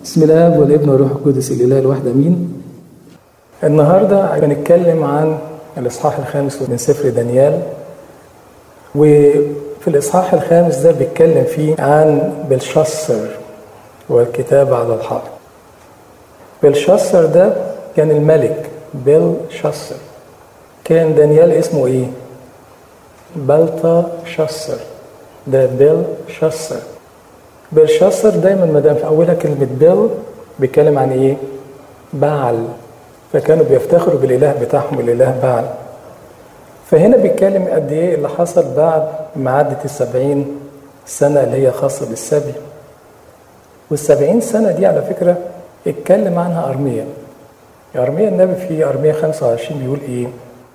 بسم الله والابن والروح القدس الاله الواحد امين النهارده هنتكلم عن الاصحاح الخامس من سفر دانيال وفي الاصحاح الخامس ده بيتكلم فيه عن بلشسر والكتاب على الحائط بلشسر ده كان الملك بلشسر كان دانيال اسمه ايه بلطشسر ده بلشسر بلشسر دايما ما دام في اولها كلمه بيل بيتكلم عن ايه بعل فكانوا بيفتخروا بالاله بتاعهم الاله بعل فهنا بيتكلم قد ايه اللي حصل بعد ما عدت السبعين سنه اللي هي خاصه بالسبي والسبعين سنه دي على فكره اتكلم عنها ارميا ارميا النبي في ارميا 25 بيقول ايه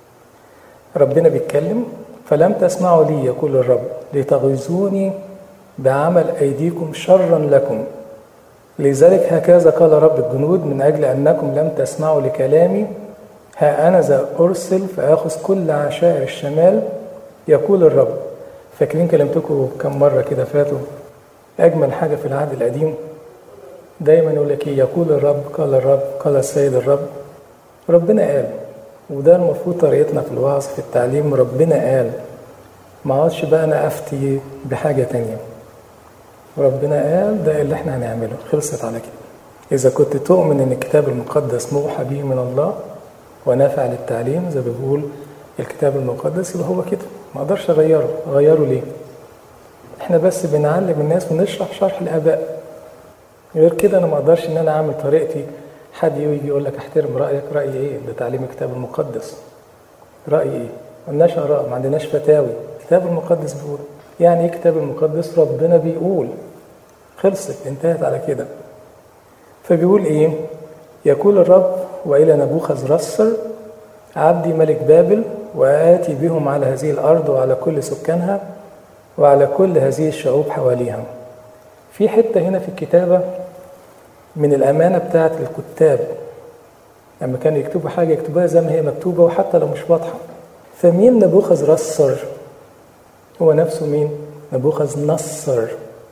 ربنا بيتكلم فلم تسمعوا لي يقول الرب لتغيظوني بعمل أيديكم شرا لكم لذلك هكذا قال رب الجنود من أجل أنكم لم تسمعوا لكلامي ها أنا ذا أرسل فآخذ كل عشائر الشمال يقول الرب فاكرين كلمتكم كم مرة كده فاتوا أجمل حاجة في العهد القديم دايما يقول لك يقول الرب قال الرب قال السيد الرب ربنا قال وده المفروض طريقتنا في الوعظ في التعليم ربنا قال ما اقعدش بقى انا افتي بحاجه تانية ربنا قال ده اللي احنا هنعمله خلصت على كده اذا كنت تؤمن ان الكتاب المقدس موحى به من الله ونافع للتعليم زي ما بيقول الكتاب المقدس اللي هو كده ما اقدرش اغيره اغيره ليه احنا بس بنعلم الناس ونشرح شرح الاباء غير كده انا ما اقدرش ان انا اعمل طريقتي حد يجي يقول لك احترم رايك رايي ايه ده تعليم الكتاب المقدس رايي ايه ما عندناش اراء ما عندناش فتاوي الكتاب المقدس بيقول يعني ايه الكتاب المقدس ربنا بيقول خلصت انتهت على كده فبيقول ايه يقول الرب والى نبوخذ رسر عبدي ملك بابل وآتي بهم على هذه الأرض وعلى كل سكانها وعلى كل هذه الشعوب حواليها في حتة هنا في الكتابة من الأمانة بتاعة الكتاب لما كانوا يكتبوا حاجة يكتبوها زي ما هي مكتوبة وحتى لو مش واضحة فمين نبوخذ رسر هو نفسه مين نبوخذ نصر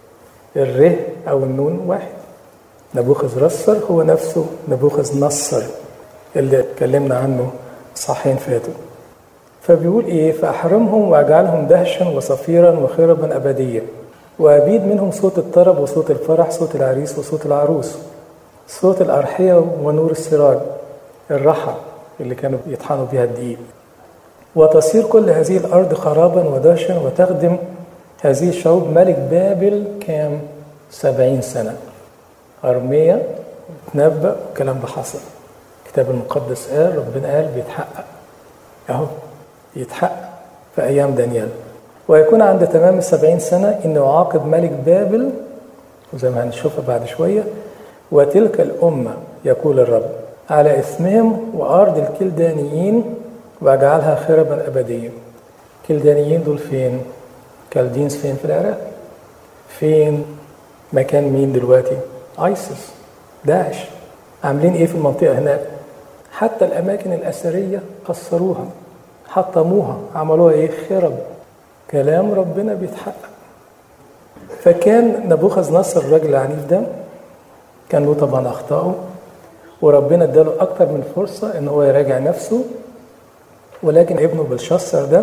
الره أو النون واحد نبوخذ رسر هو نفسه نبوخذ نصر اللي اتكلمنا عنه صحين فاتوا فبيقول ايه فاحرمهم واجعلهم دهشا وصفيرا وخربا ابديا وابيد منهم صوت الطرب وصوت الفرح صوت العريس وصوت العروس صوت الارحيه ونور السراج الرحى اللي كانوا يطحنوا بها الدقيق وتصير كل هذه الارض خرابا ودهشا وتخدم هذه الشعوب ملك بابل كام سبعين سنه ارميا تنبأ والكلام ده حصل الكتاب المقدس قال ربنا قال بيتحقق اهو يتحقق في ايام دانيال ويكون عند تمام السبعين سنة إنه يعاقب ملك بابل وزي ما هنشوفها بعد شوية وتلك الأمة يقول الرب على إثمهم وأرض الكلدانيين وأجعلها خربا أبديا الكلدانيين دول فين؟ كالدينز فين في العراق؟ فين مكان مين دلوقتي؟ ايسس داعش عاملين ايه في المنطقة هناك؟ حتى الأماكن الأثرية قصروها حطموها عملوها ايه؟ خرب كلام ربنا بيتحقق فكان نبوخذ نصر الراجل العنيف ده كان له طبعا اخطائه وربنا اداله اكتر من فرصه ان هو يراجع نفسه ولكن ابنه بلشسر ده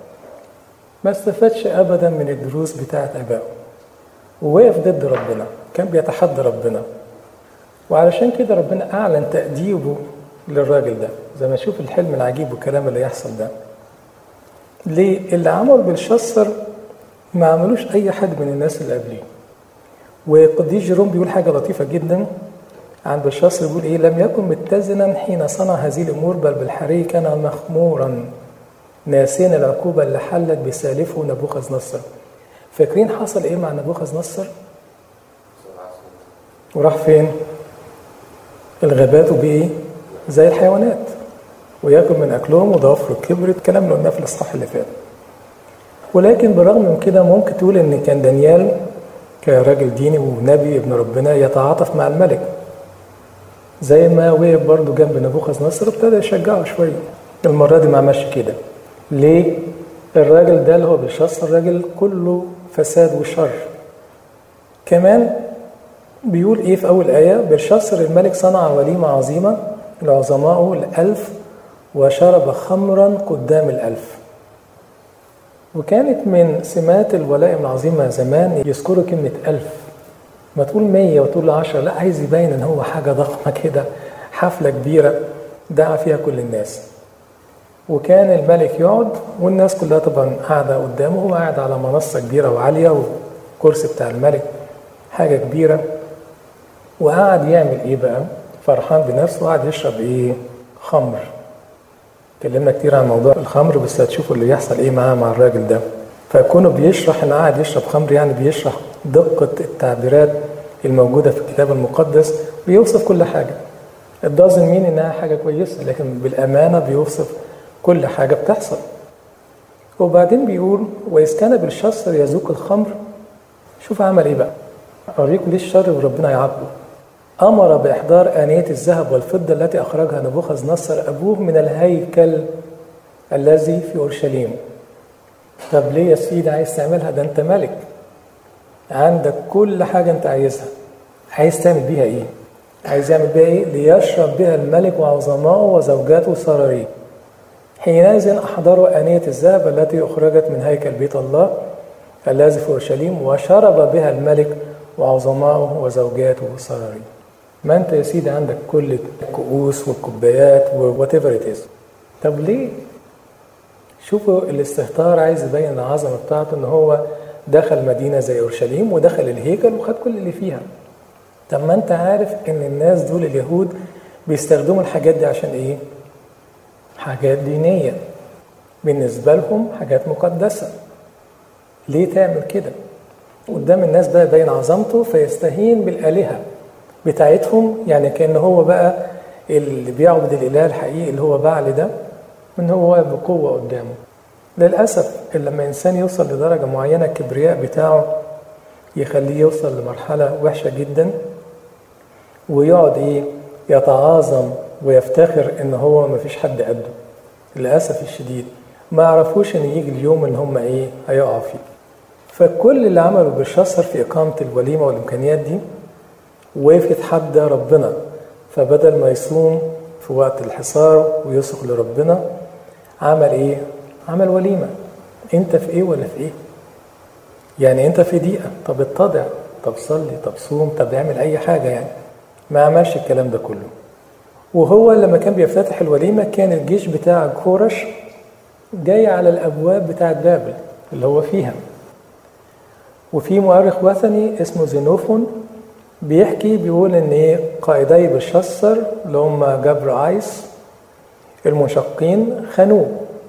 ما استفادش ابدا من الدروس بتاعه ابائه ووقف ضد ربنا كان بيتحدى ربنا وعلشان كده ربنا اعلن تاديبه للراجل ده زي ما نشوف الحلم العجيب والكلام اللي يحصل ده ليه؟ اللي عمل بالشسر ما عملوش أي حد من الناس اللي قبليه. وقديس جيروم بيقول حاجة لطيفة جدا عن بلشسر بيقول إيه؟ لم يكن متزنا حين صنع هذه الأمور بل بالحري كان مخمورا ناسين العقوبة اللي حلت بسالفه نبوخذ نصر. فاكرين حصل إيه مع نبوخذ نصر؟ وراح فين؟ الغابات وبإيه؟ زي الحيوانات. وياكل من اكلهم وضوافره كبرت الكلام اللي قلناه في الاصحاح اللي فات ولكن بالرغم من كده ممكن تقول ان كان دانيال كراجل ديني ونبي ابن ربنا يتعاطف مع الملك زي ما وقف برضه جنب نبوخذ نصر ابتدى يشجعه شويه المره دي ما عملش كده ليه الراجل ده اللي هو بيشص الراجل كله فساد وشر كمان بيقول ايه في اول ايه بلشسر الملك صنع وليمه عظيمه لعظمائه الالف وشرب خمرا قدام الالف وكانت من سمات الولائم العظيمه زمان يذكروا كلمه الف ما تقول مية وتقول عشرة لا عايز يبين ان هو حاجه ضخمه كده حفله كبيره دعا فيها كل الناس وكان الملك يقعد والناس كلها طبعا قاعده قدامه هو قاعد على منصه كبيره وعاليه والكرسي بتاع الملك حاجه كبيره وقعد يعمل ايه بقى فرحان بنفسه وقعد يشرب ايه خمر اتكلمنا كتير عن موضوع الخمر بس هتشوفوا اللي يحصل ايه معاه مع الراجل ده فكونه بيشرح ان قاعد يشرب خمر يعني بيشرح دقة التعبيرات الموجودة في الكتاب المقدس بيوصف كل حاجة الدازن مين انها حاجة كويسة لكن بالامانة بيوصف كل حاجة بتحصل وبعدين بيقول وإذ كان بالشصر يذوق الخمر شوف عمل ايه بقى اوريكم ليه الشر وربنا يعاقبه امر باحضار انيه الذهب والفضه التي اخرجها نبوخذ نصر ابوه من الهيكل الذي في اورشليم طب ليه يا سيدي عايز تعملها ده انت ملك عندك كل حاجه انت عايزها عايز تعمل بيها ايه عايز يعمل بيها ايه ليشرب بها الملك وعظمائه وزوجاته سراريه حينئذ احضروا انيه الذهب التي اخرجت من هيكل بيت الله الذي في اورشليم وشرب بها الملك وعظمائه وزوجاته سراريه ما انت يا سيدي عندك كل الكؤوس والكوبايات وات ايفر طب ليه شوفوا الاستهتار عايز يبين العظمه بتاعته ان هو دخل مدينه زي اورشليم ودخل الهيكل وخد كل اللي فيها طب ما انت عارف ان الناس دول اليهود بيستخدموا الحاجات دي عشان ايه حاجات دينيه بالنسبه لهم حاجات مقدسه ليه تعمل كده قدام الناس بقى يبين عظمته فيستهين بالالهه بتاعتهم يعني كان هو بقى اللي بيعبد الاله الحقيقي اللي هو بعل ده من هو بقوه قدامه للاسف لما انسان يوصل لدرجه معينه الكبرياء بتاعه يخليه يوصل لمرحله وحشه جدا ويقعد ايه يتعاظم ويفتخر ان هو ما فيش حد قده للاسف الشديد ما يعرفوش ان يجي اليوم اللي هم ايه هيقعوا فيه فكل اللي عمله بالشصر في اقامه الوليمه والامكانيات دي وقف يتحدى ربنا فبدل ما يصوم في وقت الحصار ويصرخ لربنا عمل ايه؟ عمل وليمه انت في ايه ولا في ايه؟ يعني انت في دقيقه طب اتضع طب صلي طب صوم طب اعمل اي حاجه يعني ما عملش الكلام ده كله وهو لما كان بيفتتح الوليمه كان الجيش بتاع كورش جاي على الابواب بتاعت بابل اللي هو فيها وفي مؤرخ وثني اسمه زينوفون بيحكي بيقول ان ايه قائدي بشسر اللي هم جبر ايس المنشقين خانوه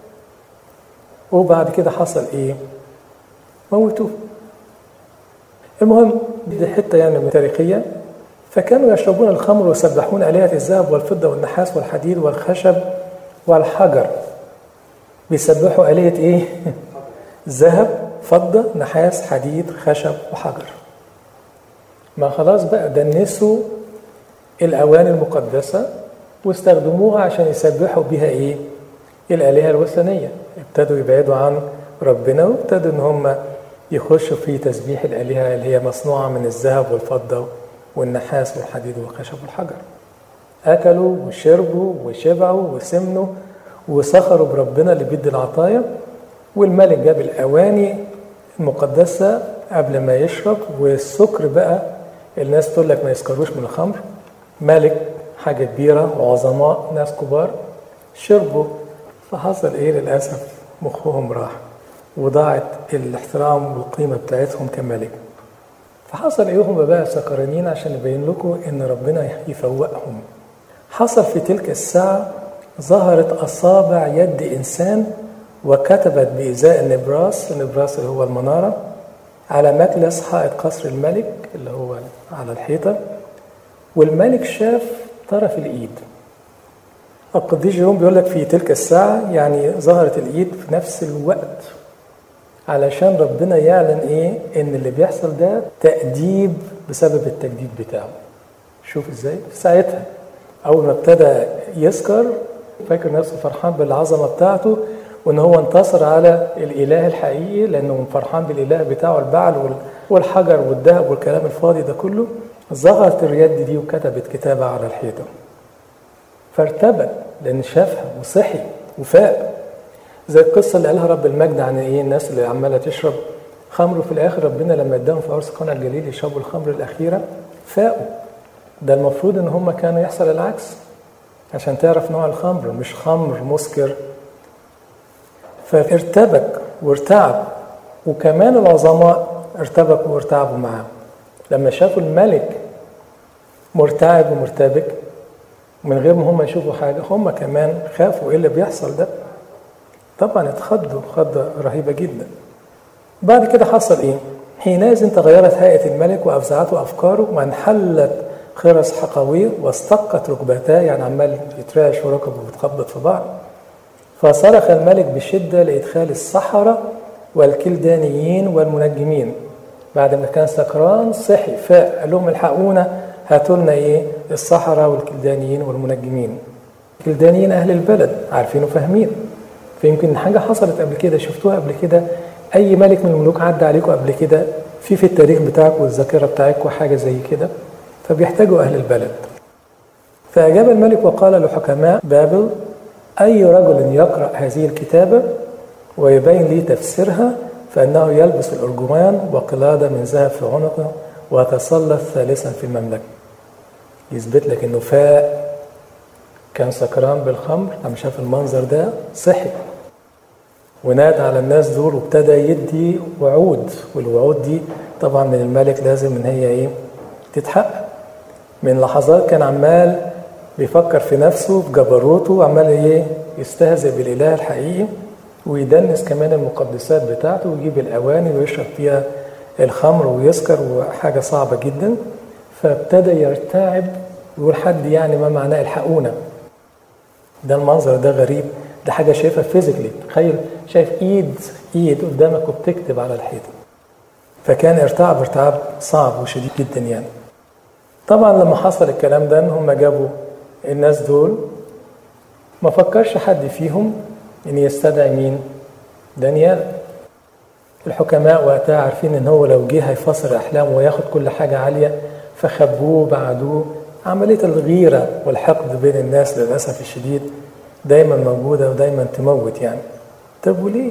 وبعد كده حصل ايه موتوه المهم دي حته يعني تاريخيه فكانوا يشربون الخمر ويسبحون آلهة الذهب والفضة والنحاس والحديد والخشب والحجر بيسبحوا آلهة ايه؟ ذهب فضة نحاس حديد خشب وحجر ما خلاص بقى دنسوا الأواني المقدسة واستخدموها عشان يسبحوا بها إيه؟ الآلهة الوثنية ابتدوا يبعدوا عن ربنا وابتدوا إن هم يخشوا في تسبيح الآلهة اللي هي مصنوعة من الذهب والفضة والنحاس والحديد والخشب والحجر أكلوا وشربوا وشبعوا وسمنوا وسخروا بربنا اللي بيدي العطايا والملك جاب الأواني المقدسة قبل ما يشرب والسكر بقى الناس تقول لك ما يسكروش من الخمر ملك حاجة كبيرة وعظماء ناس كبار شربوا فحصل ايه للأسف مخهم راح وضاعت الاحترام والقيمة بتاعتهم كملك فحصل ايه هم بقى سكرانين عشان يبين لكم ان ربنا يفوقهم حصل في تلك الساعة ظهرت أصابع يد إنسان وكتبت بإزاء النبراس النبراس اللي هو المنارة على مجلس حائط قصر الملك اللي هو على الحيطة والملك شاف طرف الإيد القديس جيروم بيقول لك في تلك الساعة يعني ظهرت الإيد في نفس الوقت علشان ربنا يعلن إيه إن اللي بيحصل ده تأديب بسبب التجديد بتاعه شوف إزاي في ساعتها أول ما ابتدى يسكر فاكر نفسه فرحان بالعظمة بتاعته وان هو انتصر على الاله الحقيقي لانه فرحان بالاله بتاعه البعل والحجر والذهب والكلام الفاضي ده كله ظهرت اليد دي وكتبت كتابة على الحيطة فارتبك لأن شافها وصحي وفاق زي القصة اللي قالها رب المجد عن إيه الناس اللي عمالة تشرب خمر وفي الآخر ربنا لما اداهم في عرس قنا الجليل يشربوا الخمر الأخيرة فاقوا ده المفروض إن هم كانوا يحصل العكس عشان تعرف نوع الخمر مش خمر مسكر فارتبك وارتعب وكمان العظماء ارتبكوا وارتعبوا معاه لما شافوا الملك مرتعب ومرتبك من غير ما هم يشوفوا حاجة هم كمان خافوا ايه اللي بيحصل ده طبعا اتخضوا خضة رهيبة جدا بعد كده حصل ايه حينئذ تغيرت هيئة الملك وأفزعته أفكاره وانحلت خرس حقويه واستقت ركبتاه يعني عمال يترعش وركبه بتخبط في بعض فصرخ الملك بشدة لإدخال السحرة والكلدانيين والمنجمين بعد ما كان سكران صحي فاق قال لهم الحقونا هاتوا لنا ايه السحرة والكلدانيين والمنجمين الكلدانيين أهل البلد عارفين وفاهمين فيمكن حاجة حصلت قبل كده شفتوها قبل كده أي ملك من الملوك عدى عليكم قبل كده في في التاريخ بتاعكم والذاكرة بتاعتكم حاجة زي كده فبيحتاجوا أهل البلد فأجاب الملك وقال لحكماء بابل أي رجل يقرأ هذه الكتابة ويبين لي تفسيرها فإنه يلبس الأرجمان وقلادة من ذهب في عنقه ويتسلط ثالثا في المملكة يثبت لك إنه فاق كان سكران بالخمر لما شاف المنظر ده صحي ونادى على الناس دول وابتدى يدي وعود والوعود دي طبعا من الملك لازم ان هي ايه تتحقق من لحظات كان عمال بيفكر في نفسه في جبروته وعمال ايه يستهزئ بالاله الحقيقي ويدنس كمان المقدسات بتاعته ويجيب الاواني ويشرب فيها الخمر ويسكر وحاجه صعبه جدا فابتدى يرتعب ويقول حد يعني ما معناه الحقونا ده المنظر ده غريب ده حاجه شايفها فيزيكلي تخيل شايف ايد ايد قدامك وبتكتب على الحيطه فكان ارتعب ارتعاب صعب وشديد جدا يعني طبعا لما حصل الكلام ده ان هم جابوا الناس دول ما فكرش حد فيهم ان يستدعي مين دانيال الحكماء وقتها عارفين ان هو لو جه هيفسر احلامه وياخد كل حاجه عاليه فخبوه بعدوه عمليه الغيره والحقد بين الناس للاسف الشديد دايما موجوده ودايما تموت يعني طب وليه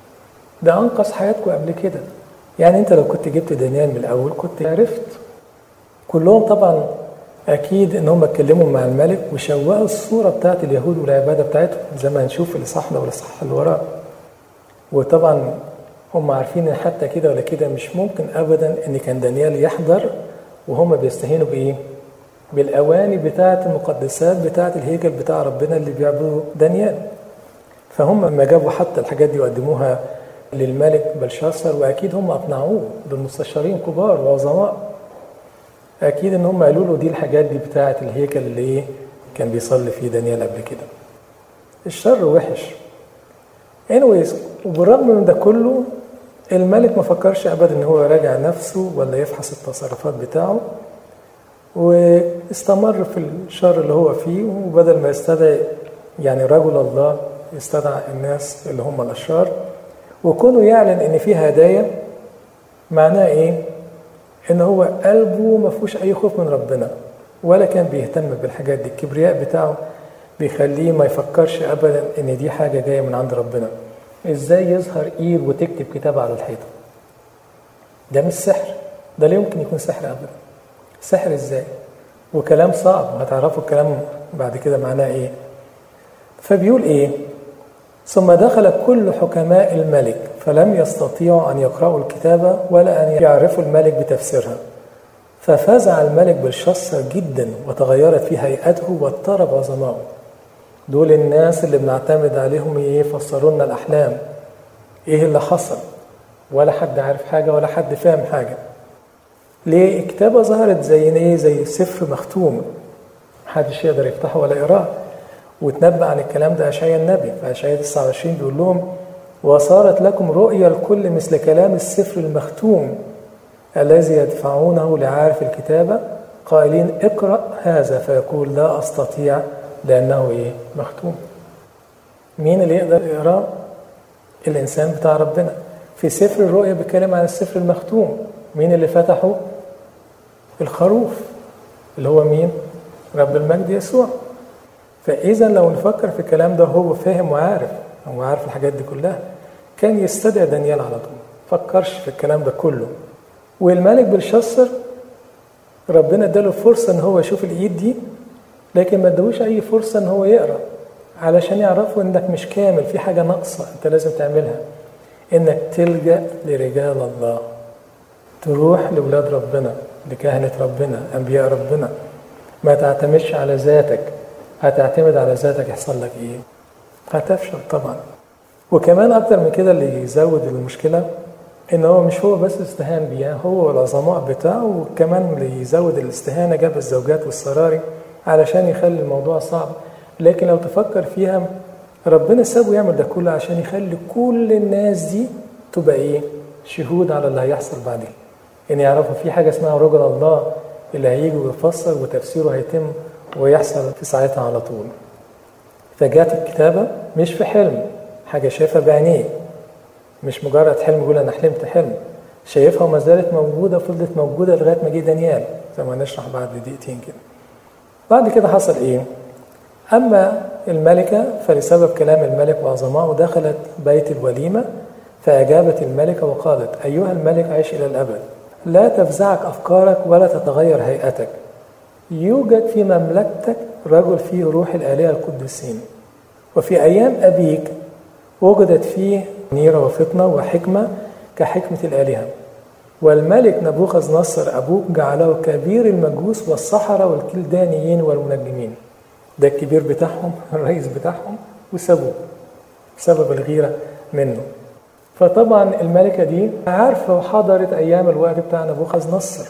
ده انقذ حياتكم قبل كده يعني انت لو كنت جبت دانيال من الاول كنت عرفت كلهم طبعا اكيد ان هم اتكلموا مع الملك وشوهوا الصوره بتاعت اليهود والعباده بتاعتهم زي ما هنشوف الاصحاح ده والاصحاح اللي وراه وطبعا هم عارفين ان حتى كده ولا كده مش ممكن ابدا ان كان دانيال يحضر وهم بيستهينوا بايه؟ بالاواني بتاعه المقدسات بتاعه الهيكل بتاع ربنا اللي بيعبدوا دانيال فهم لما جابوا حتى الحاجات دي وقدموها للملك بلشاصر واكيد هم اقنعوه دول مستشارين كبار وعظماء اكيد ان هم قالوا له دي الحاجات دي بتاعه الهيكل اللي ايه كان بيصلي فيه دانيال قبل كده الشر وحش anyways وبالرغم من ده كله الملك ما فكرش ابدا ان هو يراجع نفسه ولا يفحص التصرفات بتاعه واستمر في الشر اللي هو فيه وبدل ما يستدعي يعني رجل الله يستدعى الناس اللي هم الاشرار وكونه يعلن ان في هدايا معناه ايه؟ ان هو قلبه ما فيهوش اي خوف من ربنا ولا كان بيهتم بالحاجات دي الكبرياء بتاعه بيخليه ما يفكرش ابدا ان دي حاجه جايه من عند ربنا ازاي يظهر ايد وتكتب كتاب على الحيطه ده مش سحر ده لا يمكن يكون سحر ابدا سحر ازاي وكلام صعب هتعرفوا الكلام بعد كده معناه ايه فبيقول ايه ثم دخل كل حكماء الملك فلم يستطيعوا ان يقرأوا الكتابة ولا ان يعرفوا الملك بتفسيرها ففزع الملك بالشصة جدا وتغيرت في هيئته واضطرب عظماؤه دول الناس اللي بنعتمد عليهم ايه يفسروا لنا الاحلام ايه اللي حصل ولا حد عارف حاجه ولا حد فاهم حاجه ليه الكتابه ظهرت زي ايه زي سفر مختوم محدش يقدر يفتحه ولا يقراه وتنبأ عن الكلام ده اشعياء النبي في اشعياء 29 بيقول لهم وصارت لكم رؤيا الكل مثل كلام السفر المختوم الذي يدفعونه لعارف الكتابه قائلين اقرأ هذا فيقول لا استطيع لأنه إيه؟ مختوم. مين اللي يقدر يقراه؟ الإنسان بتاع ربنا. في سفر الرؤيا بيتكلم عن السفر المختوم. مين اللي فتحه؟ الخروف اللي هو مين رب المجد يسوع فاذا لو نفكر في الكلام ده هو فاهم وعارف هو عارف الحاجات دي كلها كان يستدعي دانيال على طول فكرش في الكلام ده كله والملك بلشسر ربنا اداله فرصة ان هو يشوف الايد دي لكن ما ادوش اي فرصة ان هو يقرا علشان يعرفوا انك مش كامل في حاجة ناقصة انت لازم تعملها انك تلجأ لرجال الله تروح لولاد ربنا لكهنة ربنا انبياء ربنا ما تعتمدش على ذاتك هتعتمد على ذاتك يحصل لك ايه هتفشل طبعا وكمان اكتر من كده اللي يزود المشكله ان هو مش هو بس استهان بيها هو والعظماء بتاعه وكمان اللي يزود الاستهانه جاب الزوجات والسراري علشان يخلي الموضوع صعب لكن لو تفكر فيها ربنا سابه يعمل ده كله عشان يخلي كل الناس دي تبقى ايه شهود على اللي هيحصل بعدين ان يعرفوا في حاجه اسمها رجل الله اللي هيجي ويفسر وتفسيره هيتم ويحصل في ساعتها على طول فجات الكتابة مش في حلم حاجة شايفها بعينيه مش مجرد حلم يقول أنا حلمت حلم شايفها وما زالت موجودة فضلت موجودة لغاية ما جه دانيال زي ما نشرح بعد دقيقتين كده بعد كده حصل إيه؟ أما الملكة فلسبب كلام الملك وعظمائه دخلت بيت الوليمة فأجابت الملكة وقالت أيها الملك عيش إلى الأبد لا تفزعك أفكارك ولا تتغير هيئتك يوجد في مملكتك رجل فيه روح الآلهة القدسين وفي أيام أبيك وجدت فيه نيرة وفطنة وحكمة كحكمة الآلهة والملك نبوخذ نصر أبوك جعله كبير المجوس والسحرة والكلدانيين والمنجمين ده الكبير بتاعهم الرئيس بتاعهم وسابوه بسبب الغيرة منه فطبعا الملكة دي عارفة وحضرت أيام الوقت بتاع نبوخذ نصر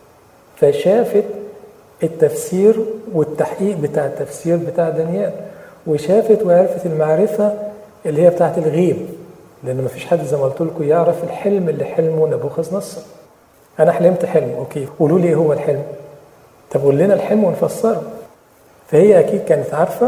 فشافت التفسير والتحقيق بتاع التفسير بتاع دانيال وشافت وعرفت المعرفة اللي هي بتاعت الغيب لأن ما فيش حد زي ما قلت لكم يعرف الحلم اللي حلمه نبوخذ نصر أنا حلمت حلم أوكي قولوا لي إيه هو الحلم طب قول لنا الحلم ونفسره فهي أكيد كانت عارفة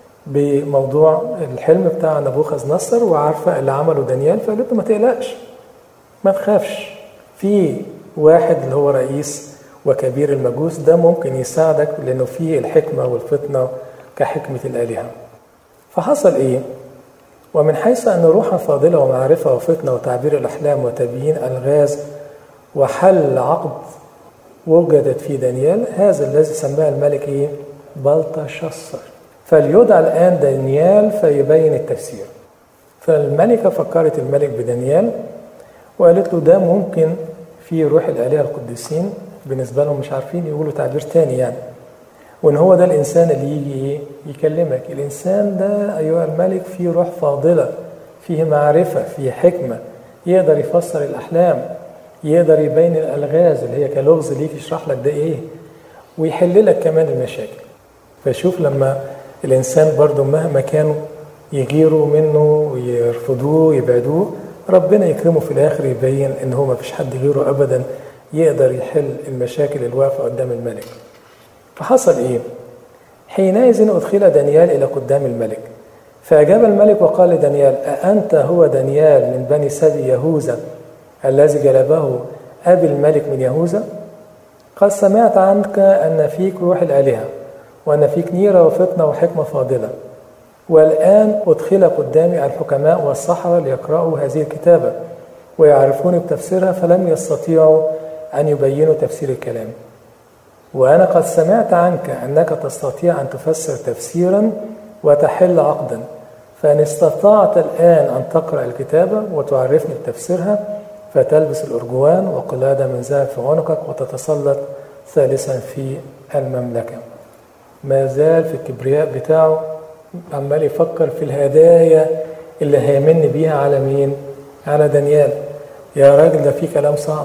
بموضوع الحلم بتاع نبوخذ نصر وعارفة اللي عمله دانيال فقالت له ما تقلقش ما تخافش في واحد اللي هو رئيس وكبير المجوس ده ممكن يساعدك لأنه فيه الحكمة والفطنة كحكمة الآلهة فحصل إيه؟ ومن حيث أن روحا فاضلة ومعرفة وفطنة وتعبير الأحلام وتبيين ألغاز وحل عقد وجدت في دانيال هذا الذي سماه الملك إيه؟ بلطشصر فليدعى الآن دانيال فيبين التفسير فالملكة فكرت الملك بدانيال وقالت له ده ممكن في روح الآلهة القديسين بالنسبة لهم مش عارفين يقولوا تعبير تاني يعني وإن هو ده الإنسان اللي يجي إيه يكلمك الإنسان ده أيها الملك فيه روح فاضلة فيه معرفة فيه حكمة يقدر يفسر الأحلام يقدر يبين الألغاز اللي هي كلغز ليك يشرح لك ده إيه ويحل لك كمان المشاكل فشوف لما الإنسان برضو مهما كانوا يغيروا منه ويرفضوه ويبعدوه ربنا يكرمه في الآخر يبين إن هو ما فيش حد غيره أبدا يقدر يحل المشاكل الواقفة قدام الملك فحصل إيه؟ حينئذ أدخل دانيال إلى قدام الملك فأجاب الملك وقال لدانيال أأنت هو دانيال من بني سبي يهوذا الذي جلبه أبي الملك من يهوذا قد سمعت عنك أن فيك روح الآلهة وأن فيك نيرة وفطنة وحكمة فاضلة والآن أدخل قدامي الحكماء والسحرة ليقرأوا هذه الكتابة ويعرفون بتفسيرها فلم يستطيعوا أن يبينوا تفسير الكلام وأنا قد سمعت عنك أنك تستطيع أن تفسر تفسيرا وتحل عقدا فإن استطعت الآن أن تقرأ الكتابة وتعرفني بتفسيرها فتلبس الأرجوان وقلادة من ذهب في عنقك وتتسلط ثالثا في المملكة ما زال في الكبرياء بتاعه عمال يفكر في الهدايا اللي هيمن بيها على مين؟ على دانيال يا راجل ده في كلام صعب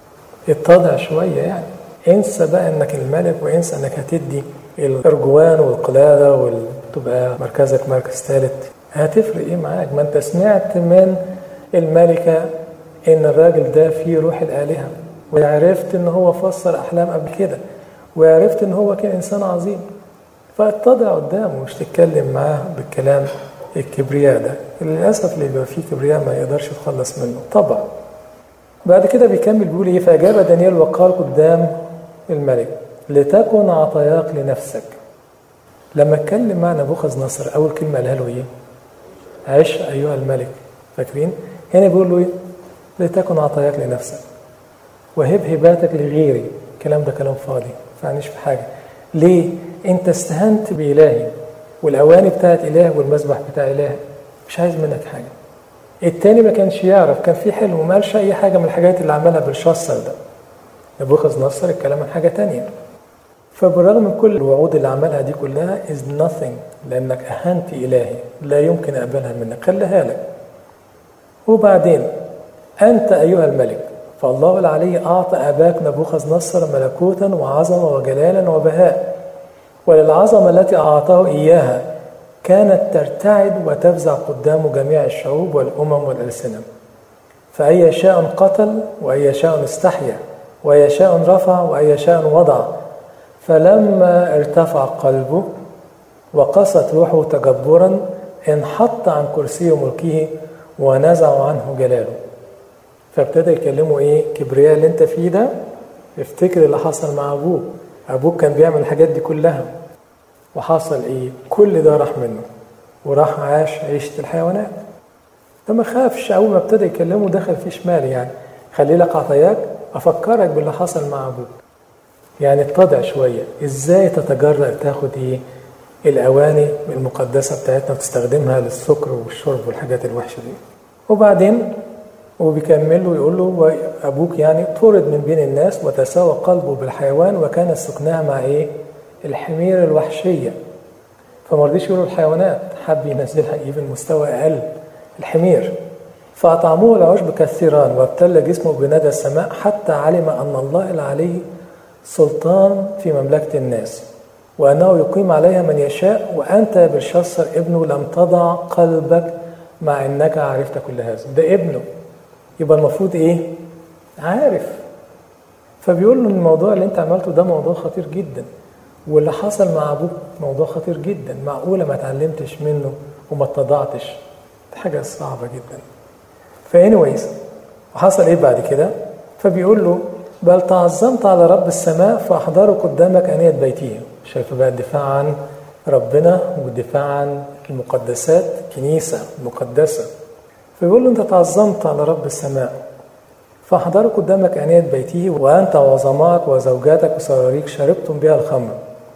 اتضع شوية يعني انسى بقى انك الملك وانسى انك هتدي الارجوان والقلادة وتبقى مركزك مركز ثالث هتفرق ايه معاك ما انت سمعت من الملكة ان الراجل ده فيه روح الالهة وعرفت ان هو فسر احلام قبل كده وعرفت ان هو كان انسان عظيم فاتضع قدامه مش تتكلم معاه بالكلام الكبرياء ده للاسف اللي بيبقى فيه كبرياء ما يقدرش يتخلص منه طبعا بعد كده بيكمل بيقول ايه فاجاب دانيال وقال قدام الملك لتكن عطاياك لنفسك لما اتكلم مع نبوخذ نصر اول كلمه قالها له ايه؟ عش ايها الملك فاكرين؟ هنا بيقول له ايه؟ لتكن عطاياك لنفسك وهب هباتك لغيري الكلام ده كلام فاضي فعنيش في حاجه ليه؟ انت استهنت بإلهي والأواني بتاعت إله والمذبح بتاع إله مش عايز منك حاجة التاني ما كانش يعرف كان في حلم وما قالش أي حاجة من الحاجات اللي عملها بالشصر ده نبوخذ نصر الكلام عن حاجة تانية فبالرغم من كل الوعود اللي عملها دي كلها is nothing لأنك أهنت إلهي لا يمكن أقبلها منك خليها لك وبعدين أنت أيها الملك فالله العلي أعطى أباك نبوخذ نصر ملكوتا وعظمة وجلالا وبهاء وللعظمة التي أعطاه إياها كانت ترتعد وتفزع قدام جميع الشعوب والأمم والألسنة فأي شاء قتل وأي شاء استحيا وأي شاء رفع وأي شاء وضع فلما ارتفع قلبه وقست روحه تجبرا انحط عن كرسي ملكه ونزعوا عنه جلاله فابتدى يكلمه ايه كبرياء اللي انت فيه ده افتكر اللي حصل مع ابوك ابوك كان بيعمل الحاجات دي كلها وحصل ايه كل ده راح منه وراح عاش عيشة الحيوانات فما خافش اول ما ابتدى يكلمه دخل في شمال يعني خلي لك عطاياك افكرك باللي حصل مع ابوك يعني اتضع شويه ازاي تتجرأ تاخد ايه الاواني المقدسه بتاعتنا وتستخدمها للسكر والشرب والحاجات الوحشه دي وبعدين وبيكمل له يقول له ابوك يعني طرد من بين الناس وتساوى قلبه بالحيوان وكان سكنها مع ايه الحمير الوحشيه فما رضيش يقولوا الحيوانات حب ينزلها ايه مستوى اقل الحمير فأطعموه العشب كالثيران وابتل جسمه بندى السماء حتى علم أن الله العلي سلطان في مملكة الناس وأنه يقيم عليها من يشاء وأنت يا بلشسر ابنه لم تضع قلبك مع أنك عرفت كل هذا ده ابنه يبقى المفروض إيه؟ عارف فبيقول له الموضوع اللي أنت عملته ده موضوع خطير جدا واللي حصل مع أبوك موضوع خطير جدا معقولة ما اتعلمتش منه وما اتضعتش حاجة صعبة جدا فانيويز وحصل ايه بعد كده فبيقول له بل تعظمت على رب السماء فاحضره قدامك انيه بيته شايف بقى الدفاع عن ربنا والدفاع عن المقدسات كنيسة مقدسة فيقول له انت تعظمت على رب السماء فاحضره قدامك انيه بيته وانت وعظمائك وزوجاتك وسراريك شربتم بها الخمر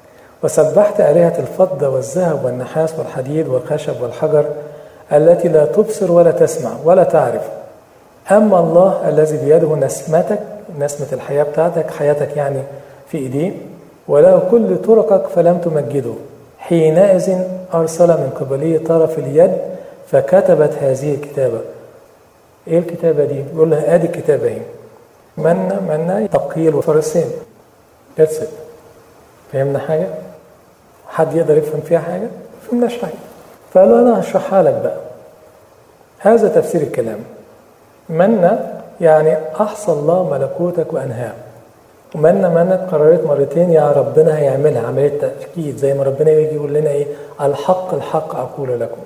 وسبحت آلهة الفضة والذهب والنحاس والحديد والخشب والحجر التي لا تبصر ولا تسمع ولا تعرف أما الله الذي بيده نسمتك نسمة الحياة بتاعتك حياتك يعني في إيديه وله كل طرقك فلم تمجده حينئذ أرسل من قبله طرف اليد فكتبت هذه الكتابة إيه الكتابة دي؟ يقول لها آدي الكتابة هي منا منا تقيل وفرسين That's it فهمنا حاجة؟ حد يقدر يفهم فيها حاجة؟ فهمناش حاجة فقالوا أنا هشرحها لك بقى هذا تفسير الكلام منا يعني أحصى الله ملكوتك وأنهاه ومنا منا قررت مرتين يا ربنا هيعملها عملية تأكيد زي ما ربنا يجي يقول لنا إيه الحق الحق أقول لكم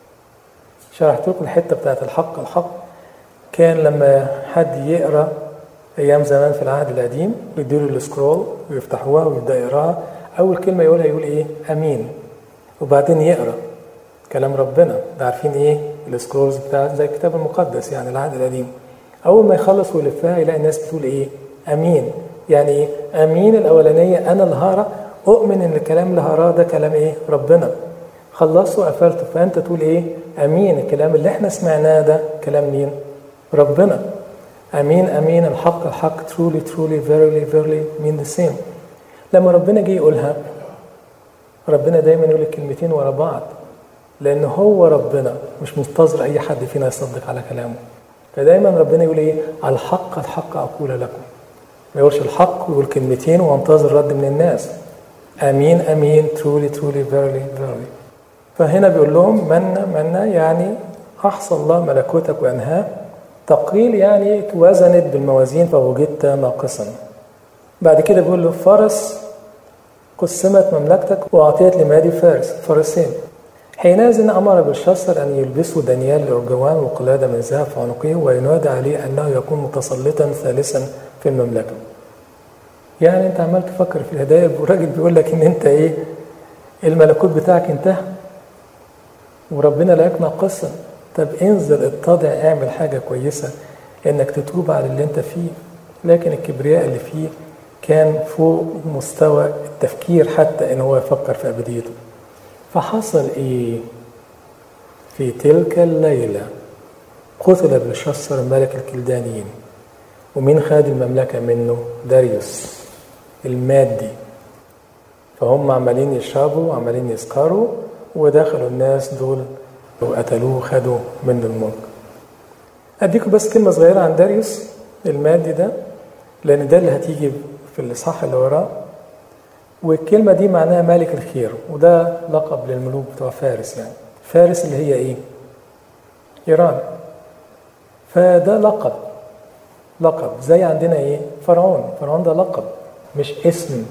شرحت لكم الحتة بتاعت الحق الحق كان لما حد يقرأ أيام زمان في العهد القديم بيديله السكرول ويفتحوها ويبدأ يقراها أول كلمة يقولها يقول إيه أمين وبعدين يقرأ كلام ربنا ده عارفين ايه السكرولز بتاعت زي الكتاب المقدس يعني العهد القديم اول ما يخلص ويلفها يلاقي الناس بتقول ايه امين يعني ايه امين الاولانيه انا اللي هقرا اؤمن ان الكلام اللي هقراه ده كلام ايه ربنا خلصت وقفلته فانت تقول ايه امين الكلام اللي احنا سمعناه ده كلام مين ربنا امين امين الحق الحق truly truly verily verily mean the same لما ربنا جه يقولها ربنا دايما يقول الكلمتين ورا بعض لان هو ربنا مش منتظر اي حد فينا يصدق على كلامه فدايما ربنا يقول ايه الحق الحق اقول لكم ما يقولش الحق ويقول كلمتين وانتظر رد من الناس امين امين truly truly verily verily فهنا بيقول لهم منا منا يعني احصى الله ملكوتك وانهاه تقيل يعني توازنت بالموازين فوجدت ناقصا بعد كده بيقول له فرس قسمت مملكتك واعطيت لمادي فارس فرسين حينئذ امر بالشصر ان يلبسوا دانيال الارجوان وقلاده من ذهب في عنقه وينادى عليه انه يكون متسلطا ثالثا في المملكه. يعني انت عمال تفكر في الهدايا والراجل بيقول لك ان انت ايه الملكوت بتاعك انتهى وربنا لا يقنع قصة طب انزل اتضع اعمل حاجة كويسة انك تتوب على اللي انت فيه لكن الكبرياء اللي فيه كان فوق مستوى التفكير حتى ان هو يفكر في ابديته فحصل ايه في تلك الليله قتل بلشسر ملك الكلدانيين ومين خد المملكه منه داريوس المادي فهم عمالين يشربوا وعمالين يسكروا ودخلوا الناس دول وقتلوه وخدوا منه الملك اديكم بس كلمه صغيره عن داريوس المادي ده لان ده اللي هتيجي في الاصحاح اللي وراه والكلمه دي معناها مالك الخير وده لقب للملوك بتوع فارس يعني فارس اللي هي ايه ايران فده لقب لقب زي عندنا ايه فرعون فرعون ده لقب مش اسم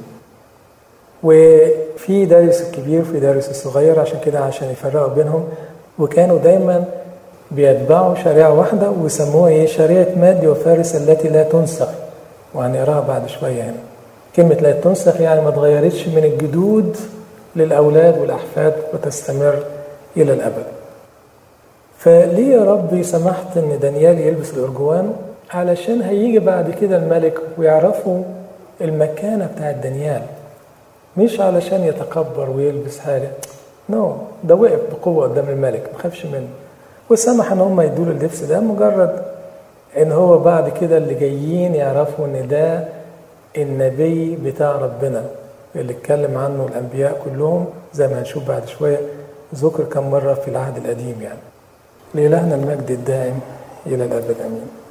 وفي دارس الكبير وفي دارس الصغير عشان كده عشان يفرقوا بينهم وكانوا دايما بيتبعوا شريعة واحدة ويسموها ايه شريعة مادي وفارس التي لا تنسخ وهنقراها بعد شوية هنا كلمة لا تنسخ يعني ما اتغيرتش من الجدود للأولاد والأحفاد وتستمر إلى الأبد فليه يا ربي سمحت ان دانيال يلبس الارجوان علشان هيجي بعد كده الملك ويعرفوا المكانة بتاعت دانيال مش علشان يتكبر ويلبس حاجة نو no. ده وقف بقوة قدام الملك ما خافش منه وسمح ان هم يدوا له اللبس ده مجرد ان هو بعد كده اللي جايين يعرفوا ان ده النبي بتاع ربنا اللي اتكلم عنه الانبياء كلهم زي ما هنشوف بعد شويه ذكر كم مره في العهد القديم يعني لإلهنا المجد الدائم إلى الأبد آمين